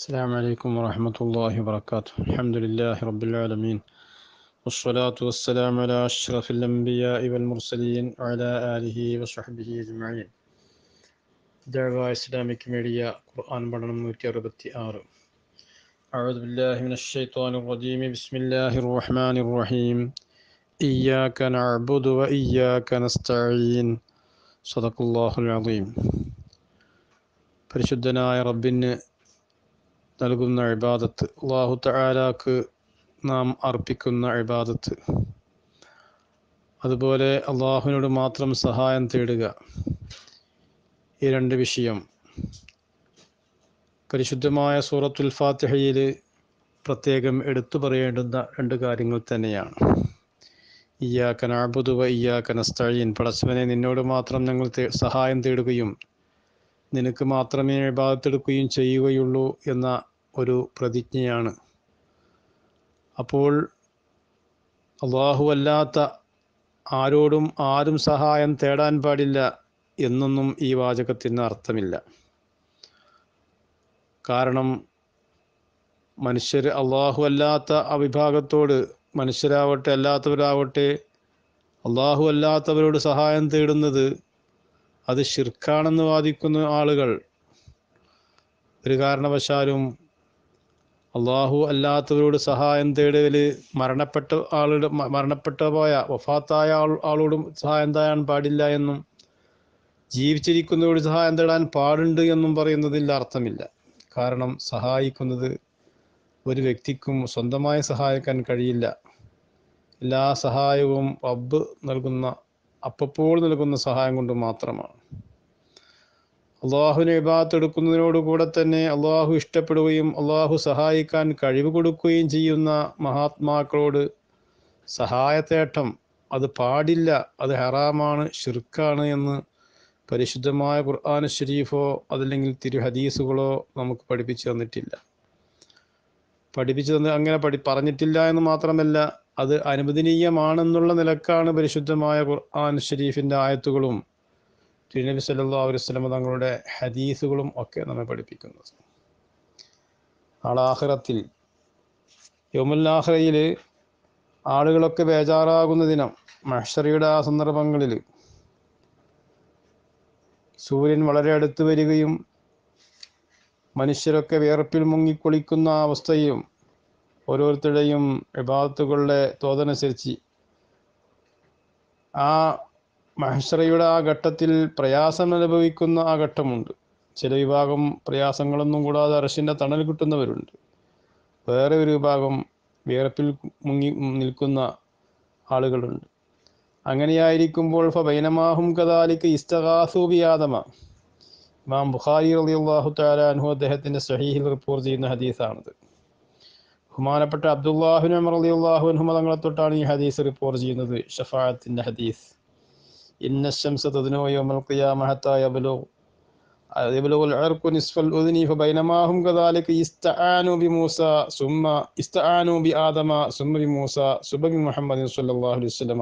السلام عليكم ورحمة الله وبركاته الحمد لله رب العالمين والصلاة والسلام على أشرف الأنبياء والمرسلين وعلى آله وصحبه أجمعين دعوة إسلامك ميديا قرآن بدن نوتي أربتي آر أعوذ بالله من الشيطان الرجيم بسم الله الرحمن الرحيم إياك نعبد وإياك نستعين صدق الله العظيم പരിശുദ്ധനായ റബ്ബിന് നൽകുന്ന ഇബാദത്ത് അള്ളാഹു തആലാക്ക് നാം അർപ്പിക്കുന്ന ഇബാദത്ത് അതുപോലെ അള്ളാഹുവിനോട് മാത്രം സഹായം തേടുക ഈ രണ്ട് വിഷയം പരിശുദ്ധമായ സൂറത്തുൽ ഫാത്തിഹയിൽ പ്രത്യേകം എടുത്തു പറയേണ്ടുന്ന രണ്ട് കാര്യങ്ങൾ തന്നെയാണ് ഇയ്യാക്ക നഅ്ബുദു വ ഇയ്യാക്ക നസ്തഈൻ പടച്ചവനെ നിന്നോട് മാത്രം ഞങ്ങൾ തേ- സഹായം തേടുകയും നിനക്ക് മാത്രമേ ഇബാദത്തെടുക്കുകയും ചെയ്യുകയുള്ളൂ എന്ന ഒരു പ്രതിജ്ഞയാണ് അപ്പോൾ അള്ളാഹു അല്ലാത്ത ആരോടും ആരും സഹായം തേടാൻ പാടില്ല എന്നൊന്നും ഈ വാചകത്തിന് അർത്ഥമില്ല കാരണം മനുഷ്യർ അള്ളാഹു അല്ലാത്ത ആ വിഭാഗത്തോട് മനുഷ്യരാവട്ടെ അല്ലാത്തവരാവട്ടെ അള്ളാഹു അല്ലാത്തവരോട് സഹായം തേടുന്നത് അത് ഷിർക്കാണെന്ന് വാദിക്കുന്ന ആളുകൾ ഒരു കാരണവശാലും അള്ളാഹു അല്ലാത്തവരോട് സഹായം തേടൽ മരണപ്പെട്ട ആളുടെ മ- മരണപ്പെട്ട പോയ വഫാത്തായ ആൾ ആളോടും സഹായം തേടാൻ പാടില്ല എന്നും ജീവിച്ചിരിക്കുന്നവരോട് സഹായം തേടാൻ പാടുണ്ട് എന്നും പറയുന്നതിൽ അർത്ഥമില്ല കാരണം സഹായിക്കുന്നത് ഒരു വ്യക്തിക്കും സ്വന്തമായി സഹായിക്കാൻ കഴിയില്ല എല്ലാ സഹായവും റബ്ബ് നൽകുന്ന അപ്പപ്പോൾ നൽകുന്ന സഹായം കൊണ്ട് മാത്രമാണ് അള്ളാഹുവിനെ ഇബാത്ത് എടുക്കുന്നതിനോട് കൂടെ തന്നെ അള്ളാഹു ഇഷ്ടപ്പെടുകയും അള്ളാഹു സഹായിക്കാൻ കഴിവ് കൊടുക്കുകയും ചെയ്യുന്ന മഹാത്മാക്കളോട് സഹായത്തേട്ടം അത് പാടില്ല അത് ഹറാമാണ് ഷിർക്കാണ് എന്ന് പരിശുദ്ധമായ ഖുർആൻ ഷരീഫോ അതല്ലെങ്കിൽ തിരു ഹദീസുകളോ നമുക്ക് പഠിപ്പിച്ചു തന്നിട്ടില്ല പഠിപ്പിച്ചു തന്ന അങ്ങനെ പഠി പറഞ്ഞിട്ടില്ല എന്ന് മാത്രമല്ല അത് അനുവദനീയമാണെന്നുള്ള നിലക്കാണ് പരിശുദ്ധമായ ഖുർആൻ ഷരീഫിൻ്റെ ആയത്തുകളും തിരുനബി സല്ലല്ലാഹു അലൈഹി വസല്ലം തങ്ങളുടെ ഹദീസുകളും ഒക്കെ നമ്മെ പഠിപ്പിക്കുന്നത് ആളാഹ്റത്തിൽ യോമുല്ലാഹ്റയിൽ ആളുകളൊക്കെ ബേജാറാകുന്ന ദിനം മഹ്ഷറിയുടെ ആ സന്ദർഭങ്ങളിൽ സൂര്യൻ വളരെ അടുത്ത് വരികയും മനുഷ്യരൊക്കെ വിയർപ്പിൽ മുങ്ങിക്കുളിക്കുന്ന ആ അവസ്ഥയും ഓരോരുത്തരുടെയും വിഭാഗത്തുകളുടെ തോതനുസരിച്ച് ആ മഹശ്രയുടെ ആ ഘട്ടത്തിൽ പ്രയാസം അനുഭവിക്കുന്ന ആ ഘട്ടമുണ്ട് ചില വിഭാഗം പ്രയാസങ്ങളൊന്നും കൂടാതെ അറശിൻ്റെ തണൽ കിട്ടുന്നവരുണ്ട് വേറെ ഒരു വിഭാഗം വിയർപ്പിൽ മുങ്ങി നിൽക്കുന്ന ആളുകളുണ്ട് അങ്ങനെയായിരിക്കുമ്പോൾ ഫബൈനമാഹും കദാലിക്ക് ഇസ്തഗാസൂബിയാദമ ഇമാം ബുഖാരി റളിയല്ലാഹു തആല അൻഹു അദ്ദേഹത്തിന്റെ സഹീഹിൽ റിപ്പോർട്ട് ചെയ്യുന്ന ഹദീസാണിത് ബഹുമാനപ്പെട്ട അബ്ദുല്ലാഹിൻ ഉമർ റളിയല്ലാഹു അൻഹു തങ്ങളെ തൊട്ടാണ് ഈ ഹദീസ് റിപ്പോർട്ട് ചെയ്യുന്നത് ഷഫാഅത്തിന്റെ ഹദീസ് ഇന്ന الشمس تدنو يوم القيامة حتى يبلغ يبلغ العرق نصف الأذن فبينما هم كذلك استعانوا بموسى ثم استعانوا بآدم ثم بموسى ثم بمحمد صلى الله عليه وسلم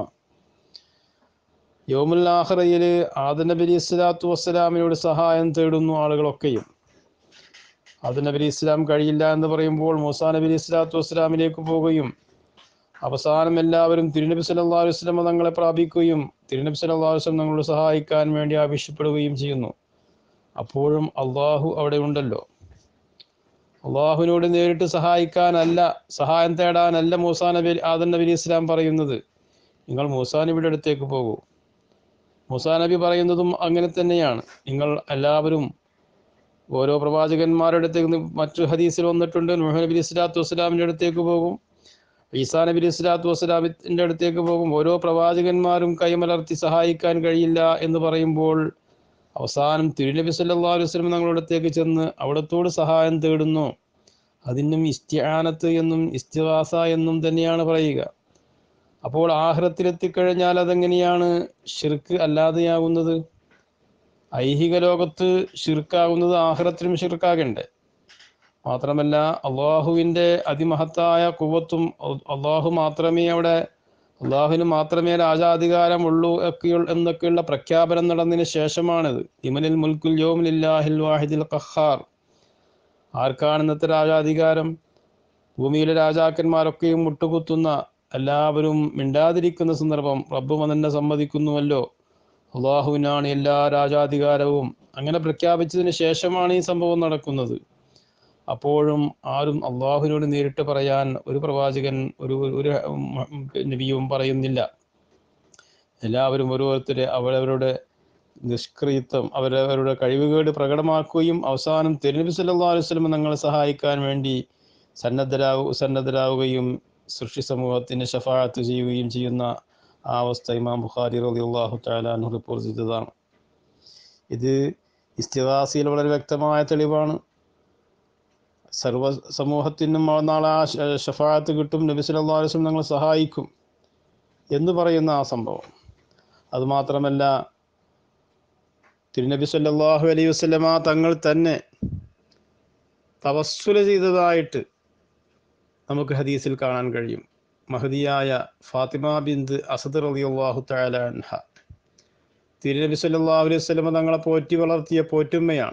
യോമുൽ ആഖിറയിൽ ആദം നബി അലൈഹി സ്വലാത്തു വസ്സലാമിനോട് സഹായം തേടുന്നു ആളുകളൊക്കെയും ആദം നബി അലൈഹി ഇസ്ലാം കഴിയില്ല എന്ന് പറയുമ്പോൾ മൂസാ നബി അലൈഹി സ്വലാത്തു വസ്സലാമിലേക്ക് പോവുകയും അവസാനം എല്ലാവരും തിരുനബി സല്ലല്ലാഹു അലൈഹി വസല്ലം തങ്ങളെ പ്രാപിക്കുകയും തിരുനബി സല്ലല്ലാഹു അലൈഹി വസല്ലം തങ്ങളോട് സഹായിക്കാൻ വേണ്ടി ആവശ്യപ്പെടുകയും ചെയ്യുന്നു അപ്പോഴും അള്ളാഹു അവിടെ ഉണ്ടല്ലോ അള്ളാഹുവിനോട് നേരിട്ട് സഹായിക്കാനല്ല സഹായം തേടാനല്ല മൂസാ നബി ആദം നബി അലൈഹി ഇസ്ലാം പറയുന്നത് നിങ്ങൾ മൂസാ നബിയുടെ അടുത്തേക്ക് പോകൂ മൂസാ നബി പറയുന്നതും അങ്ങനെ തന്നെയാണ് നിങ്ങൾ എല്ലാവരും ഓരോ പ്രവാചകന്മാരുടെ അടുത്തേക്ക് നി- മറ്റു ഹദീസിൽ വന്നിട്ടുണ്ട് നൂഹ് നബി ഇസ്ലാത്തു വസ്സലാമിൻ്റെ അടുത്തേക്ക് പോകും ഈസാ നബി ഇസ്ലാത്തു വസ്സലാമിൻ്റെ അടുത്തേക്ക് പോകും ഓരോ പ്രവാചകന്മാരും കൈമലർത്തി സഹായിക്കാൻ കഴിയില്ല എന്ന് പറയുമ്പോൾ അവസാനം തിരുനബി സല്ലല്ലാഹു അലൈഹി വസല്ലം തങ്ങളുടെ അടുത്തേക്ക് ചെന്ന് അവിടത്തോട് സഹായം തേടുന്നു അതിനും ഇസ്തിആനത്ത് എന്നും ഇസ്തിവാസ എന്നും തന്നെയാണ് പറയുക അപ്പോൾ ആഹ്റത്തിലെത്തിക്കഴിഞ്ഞാൽ അതെങ്ങനെയാണ് ഷിർക്ക് അല്ലാതെയാകുന്നത് ഐഹിക ലോകത്ത് ഷിർക്കാകുന്നത് ആഹ്റത്തിലും ഷിർക്കാകണ്ടേ മാത്രമല്ല അള്ളാഹുവിൻ്റെ അതിമഹത്തായ കുവത്തും അള്ളാഹു മാത്രമേ അവിടെ അള്ളാഹുവിന് മാത്രമേ രാജാധികാരമുള്ളൂ ഒക്കെ എന്നൊക്കെയുള്ള പ്രഖ്യാപനം നടന്നതിന് ശേഷമാണിത് ഇമനിൽ മുൽക്കുൽ യോമിലില്ലാഹിൽ വാഹിദിൽ ഖഹാർ ആർക്കാണ് ഇന്നത്തെ രാജാധികാരം ഭൂമിയിലെ രാജാക്കന്മാരൊക്കെയും മുട്ടുകുത്തുന്ന എല്ലാവരും മിണ്ടാതിരിക്കുന്ന സന്ദർഭം റബ്ബും അതെന്നെ സമ്മതിക്കുന്നുവല്ലോ അള്ളാഹുവിനാണ് എല്ലാ രാജാധികാരവും അങ്ങനെ പ്രഖ്യാപിച്ചതിന് ശേഷമാണ് ഈ സംഭവം നടക്കുന്നത് അപ്പോഴും ആരും അള്ളാഹുവിനോട് നേരിട്ട് പറയാൻ ഒരു പ്രവാചകൻ ഒരു ഒരു നബിയും പറയുന്നില്ല എല്ലാവരും ഓരോരുത്തരെ അവരവരുടെ നിഷ്ക്രിയത്വം അവരവരുടെ കഴിവുകേട് പ്രകടമാക്കുകയും അവസാനം തിരുനബി സല്ലല്ലാഹു അലൈഹി വസല്ലം തങ്ങളെ സഹായിക്കാൻ വേണ്ടി സന്നദ്ധരാകു സന്നദ്ധരാകുകയും സൃഷ്ടി സമൂഹത്തിന് ഷഫാഅത്ത് ചെയ്യുകയും ചെയ്യുന്ന ആ അവസ്ഥ ഇമാം ബുഖാരി റളിയല്ലാഹു തആല അൻഹു റിപ്പോർട്ട് ചെയ്തതാണ് ഇത് ഇസ്തിഹാസിയിൽ വളരെ വ്യക്തമായ തെളിവാണ് സർവ സമൂഹത്തിനും നാളെ ആ ഷഫാഅത്ത് കിട്ടും നബി സല്ലല്ലാഹു അലൈഹി വസല്ലം തങ്ങളെ സഹായിക്കും എന്ന് പറയുന്ന ആ സംഭവം അതുമാത്രമല്ല തിരുനബി സല്ലല്ലാഹു അലൈഹി വസല്ലമ തങ്ങൾ തന്നെ തവസ്സുല ചെയ്തതായിട്ട് നമുക്ക് ഹദീസിൽ കാണാൻ കഴിയും മഹദിയായ ഫാത്തിമ ബിന്ദ് അസദ് റളിയല്ലാഹു തആല അൻഹ തിരുനബി സല്ലല്ലാഹു അലൈഹി വസല്ലമ തങ്ങളെ പോറ്റി വളർത്തിയ പോറ്റുമ്മയാണ്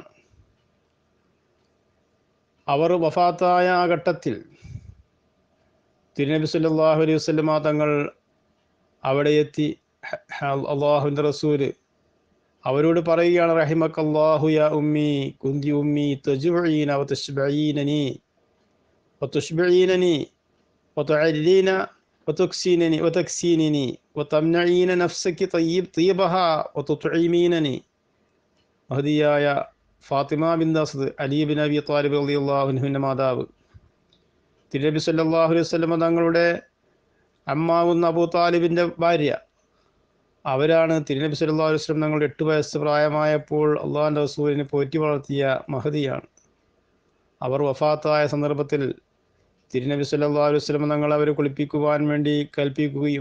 അവർ വഫാത്തായ ആ ഘട്ടത്തിൽ തിരുനബി സല്ലല്ലാഹു അലൈഹി വസല്ലമ തങ്ങൾ അവിടെ എത്തി അള്ളാഹുവിൻ്റെ റസൂല് അവരോട് പറയുകയാണ് റഹിമക്ക് അള്ളാഹു യാ ഉമ്മി കുന്തി ഉമ്മി തജുഈന വതശ്ബഈനനി വതുശ്ബഈനനി وتعلين وتكسينني وتكسينني وتمنعين نفسك طيب طيبها وتطعمينني മഹദിയായ ഫാത്തിമ ബിൻ അസദ് അലി ബിൻ അബി താലിബ് റളിയല്ലാഹുവിൻ്റെ മാതാവ് തിരുനബി സല്ലല്ലാഹു അലൈഹി വസല്ലമ തങ്ങളുടെ അമ്മാവുന്ന അബൂ താലിബിൻ്റെ ഭാര്യ അവരാണ് തിരുനബി സല്ലല്ലാഹു അലൈഹി വസല്ലം തങ്ങളുടെ എട്ട് വയസ്സ് പ്രായമായപ്പോൾ അള്ളാഹിൻ്റെ റസൂലിനെ പോറ്റി വളർത്തിയ മഹദിയാണ് അവർ വഫാത്തായ സന്ദർഭത്തിൽ തിരുനബി സല്ലല്ലാഹു അലൈഹി വസല്ലം തങ്ങൾ അവരെ കുളിപ്പിക്കുവാൻ വേണ്ടി കൽപ്പിക്കുകയും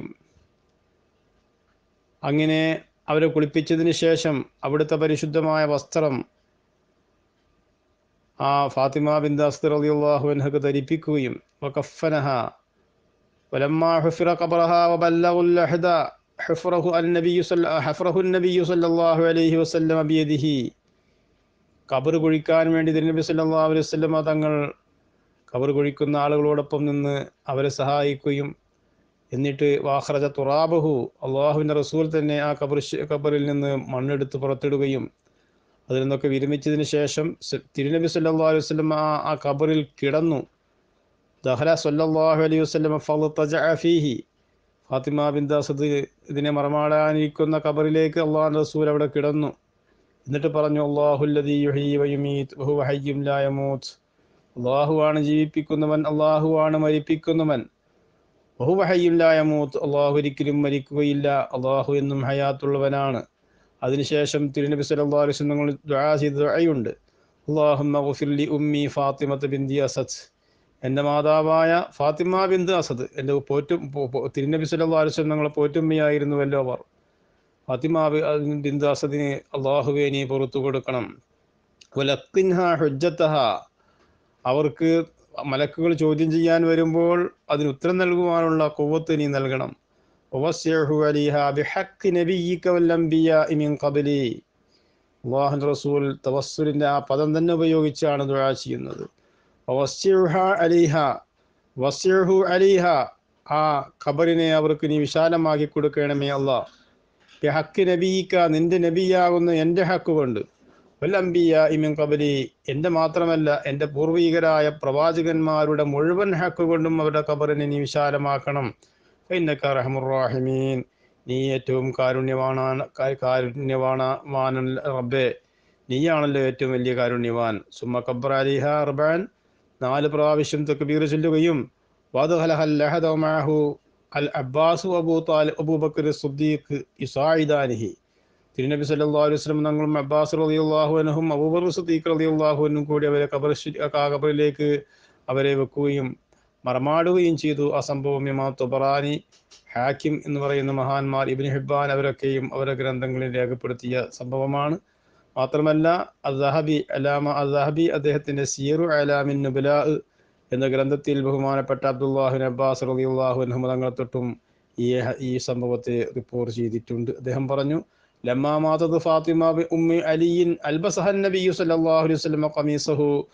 അങ്ങനെ അവരെ കുളിപ്പിച്ചതിന് ശേഷം അവിടുത്തെ പരിശുദ്ധമായ വസ്ത്രം ആ ഫാത്തിമ ബിൻ അസ്ദർ റളിയല്ലാഹു അൻഹക്ക് ധരിപ്പിക്കുകയും വകഫനഹ ولما حفر قبرها وبلغوا اللحد حفره النبي صلى حفره النبي صلى الله عليه وسلم بيده കബർ കുഴിക്കാൻ വേണ്ടി തിരുനബി സല്ലല്ലാഹു അലൈഹി വസല്ലം തങ്ങൾ കബർ കുഴിക്കുന്ന ആളുകളോടൊപ്പം നിന്ന് അവരെ സഹായിക്കുകയും എന്നിട്ട് വാഹ്റജ തുറാബഹു അള്ളാഹുവിൻ്റെ റസൂൽ തന്നെ ആ കബർ കബറിൽ നിന്ന് മണ്ണെടുത്ത് പുറത്തിടുകയും അതിൽ നിന്നൊക്കെ വിരമിച്ചതിന് ശേഷം തിരുനബി സല്ലല്ലാഹു അലൈഹി വസല്ലം ആ ആ കബറിൽ കിടന്നു ദഹല സല്ലല്ലാഹു അലൈഹി വസല്ലം ഫളതജഅ ഫീഹി ഫാത്തിമ ബിൻ അസദ് ഇതിനെ മറമാടാനിരിക്കുന്ന കബറിലേക്ക് അള്ളാഹു റസൂൽ അവിടെ കിടന്നു എന്നിട്ട് പറഞ്ഞു അള്ളാഹുല്ലദീ യുഹീ വയുമീത് വഹുവ ഹയ്യും ലാ യമൂത്ത് അള്ളാഹുവാണ് ജീവിപ്പിക്കുന്നവൻ അള്ളാഹുവാണ് മരിപ്പിക്കുന്നവൻ വഹുവ ഹയ്യും ലാ യമൂത്ത് അള്ളാഹു ഒരിക്കലും മരിക്കുകയില്ല അള്ളാഹു എന്നും ഹയാത്തുള്ളവനാണ് അതിനുശേഷം തിരുനബി സല്ലല്ലാഹു അലൈഹി വസല്ലം തങ്ങൾ ദുആ ചെയ്ത ദുആയുണ്ട് അല്ലാഹുമ്മ ഗഫിർ ലി ഉമ്മി ഫാത്തിമത്ത് ബിന്തി അസദ് എൻ്റെ മാതാവായ ഫാത്തിമ ബിന്ദു അസദ് എൻ്റെ പോറ്റും തിരുനബി സല്ലല്ലാഹു അലൈഹി വസല്ലം തങ്ങളെ പോറ്റുമ്മയായിരുന്നുവല്ലോ അവർ ഫാത്തിമ ബിന്ദു അസദിന് അള്ളാഹുവെ നീ പുറത്തു കൊടുക്കണം വലക്കിൻഹ ഹുജ്ജത്തഹ അവർക്ക് മലക്കുകൾ ചോദ്യം ചെയ്യാൻ വരുമ്പോൾ അതിന് ഉത്തരം നൽകുവാനുള്ള കൊവ്വത്ത് നീ നൽകണം അള്ളാഹു റസൂൽ തവസ്സുലിൻ്റെ ആ പദം തന്നെ ഉപയോഗിച്ചാണ് ദുആ ചെയ്യുന്നത് വസ്യഹു അലിഹ ആ ഖബറിനെ അവർക്ക് നീ വിശാലമാക്കി കൊടുക്കണമേ അള്ളാ ഹക്ക് നബീക്ക നിന്റെ നബിയാകുന്ന എൻ്റെ ഹക്ക് കൊണ്ട് വല്ലംബിയ ഇമിൻ കബലി എൻ്റെ മാത്രമല്ല എൻ്റെ പൂർവികരായ പ്രവാചകന്മാരുടെ മുഴുവൻ ഹക്ക് കൊണ്ടും അവരുടെ ഖബറിനെ നീ വിശാലമാക്കണം ഇന്നക്ക റഹമുറാഹിമീൻ നീ ഏറ്റവും കാരുണ്യവാനാണ് കാരുണ്യവാന റബ്ബെ നീയാണല്ലോ ഏറ്റവും വലിയ കാരുണ്യവാൻ സുമ്മ കബ്ര അലിഹ അർബാൻ നാല് പ്രാവശ്യം തക്ബീർ ചൊല്ലുകയും അൽ അബ്ബാസു അബൂ താലിബ് അബൂബക്കർ സുദ്ദീഖ് ഇസായിദാനിഹി തിരുനബി സല്ലല്ലാഹു അലൈഹി വസല്ലം തങ്ങളും അബ്ബാസ് റളിയല്ലാഹു അൻഹും അബൂബക്കർ സിദ്ദീഖ് റളിയല്ലാഹു അൻഹും കൂടി അവരെ ഖബർ ഖബറിലേക്ക് അവരെ വെക്കുകയും മറമാടുകയും ചെയ്തു ആ സംഭവം ഇമാം തുബറാനി ഹാക്കിം എന്ന് പറയുന്ന മഹാന്മാർ ഇബ്നു ഹിബ്ബാൻ അവരൊക്കെയും അവരുടെ ഗ്രന്ഥങ്ങളിൽ രേഖപ്പെടുത്തിയ സംഭവമാണ് മാത്രമല്ല അസഹബി അലാമ അസഹബി അദ്ദേഹത്തിൻ്റെ സിയറു അലാമിൻ നുബലാ എന്ന ഗ്രന്ഥത്തിൽ ബഹുമാനപ്പെട്ട അബ്ദുല്ലാഹിൻ അബ്ബാസ് റളിയല്ലാഹു അൻഹു തങ്ങളെ തൊട്ടും ഈ ഈ സംഭവത്തെ റിപ്പോർട്ട് ചെയ്തിട്ടുണ്ട് അദ്ദേഹം പറഞ്ഞു ലമ്മാ മാതത് ഫാത്തിമ ബി ഉമ്മി അലിയിൻ അൽബസഹൻ നബിയു സല്ലല്ലാഹു അലൈഹി വസല്ലം ഖമീസഹു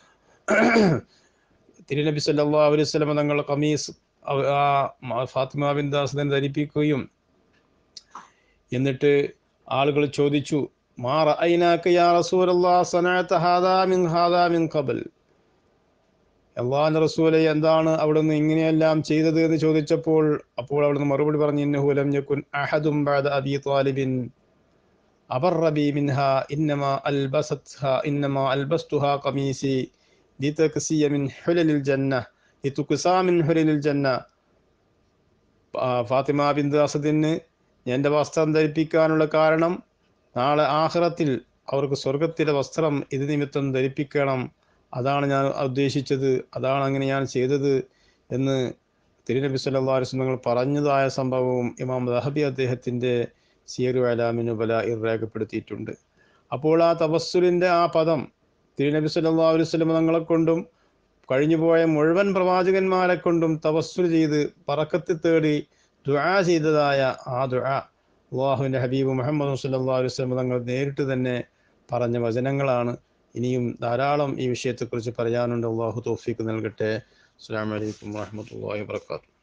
തിരുനബി സല്ലല്ലാഹു അലൈഹി വസല്ലം തങ്ങൾ കമീസ് അവ- ആ മ- ഫാത്തിമ ബിൻ ദാസിനെ ധരിപ്പിക്കുകയും എന്നിട്ട് ആളുകൾ ചോദിച്ചു മാ റഅയ്നാക യാ റസൂലല്ലാഹ് സനഅത ഹാദാ മിൻ ഹാദാ മിൻ ഖബൽ അള്ളാഹിന്റെ റസൂലെ എന്താണ് അവിടുന്ന് ഇങ്ങനെയെല്ലാം ചെയ്തത് എന്ന് ചോദിച്ചപ്പോൾ അപ്പോൾ അവിടുന്ന് മറുപടി പറഞ്ഞു ഇന്നഹു ലം യകുൻ അഹദും ബഅദ അബി ത്വാലിബിൻ അബറ ബി മിൻഹ ഇന്നമാ അൽബസത്ഹാ ഇന്നമാ അൽബസ്തുഹാ ഖമീസി ലിതക്സിയ മിൻ ഹുലലിൽ ജന്ന ലിതുക്സാ മിൻ ഹുലലിൽ ജന്ന ആ, ഫാത്തിമ ബിന്ദു അസദിന് എൻ്റെ വസ്ത്രം ധരിപ്പിക്കാനുള്ള കാരണം നാളെ ആഹ്റത്തിൽ അവർക്ക് സ്വർഗത്തിലെ വസ്ത്രം ഇത് നിമിത്തം ധരിപ്പിക്കണം അതാണ് ഞാൻ ഉദ്ദേശിച്ചത് അതാണ് അങ്ങനെ ഞാൻ ചെയ്തത് എന്ന് തിരുനബി സല്ലല്ലാഹു അലൈഹി വസല്ലം തങ്ങൾ പറഞ്ഞതായ സംഭവവും ഇമാം ദഹബി അദ്ദേഹത്തിൻ്റെ സിയറു അലാമിനുബല രേഖപ്പെടുത്തിയിട്ടുണ്ട് അപ്പോൾ ആ തവസ്സുലിൻ്റെ ആ പദം തിരുനബി സല്ലല്ലാഹു അലൈഹി വസല്ലം തങ്ങളെ കൊണ്ടും കഴിഞ്ഞുപോയ മുഴുവൻ പ്രവാചകന്മാരെ കൊണ്ടും തവസ്സുൽ ചെയ്ത് പറക്കത്ത് തേടി ദുആ ചെയ്തതായ ആ ദുആ അള്ളാഹുവിൻ്റെ ഹബീബ് മുഹമ്മദ് സല്ലല്ലാഹു അലൈഹി വസല്ലം തങ്ങൾ നേരിട്ട് തന്നെ പറഞ്ഞ വചനങ്ങളാണ് ഇനിയും ധാരാളം ഈ വിഷയത്തെക്കുറിച്ച് പറയാനുണ്ട് അള്ളാഹു തൗഫീക്ക് നൽകട്ടെ അസ്സലാമു അലൈക്കും വറഹ്മത്തുള്ളാഹി വബറകാതുഹു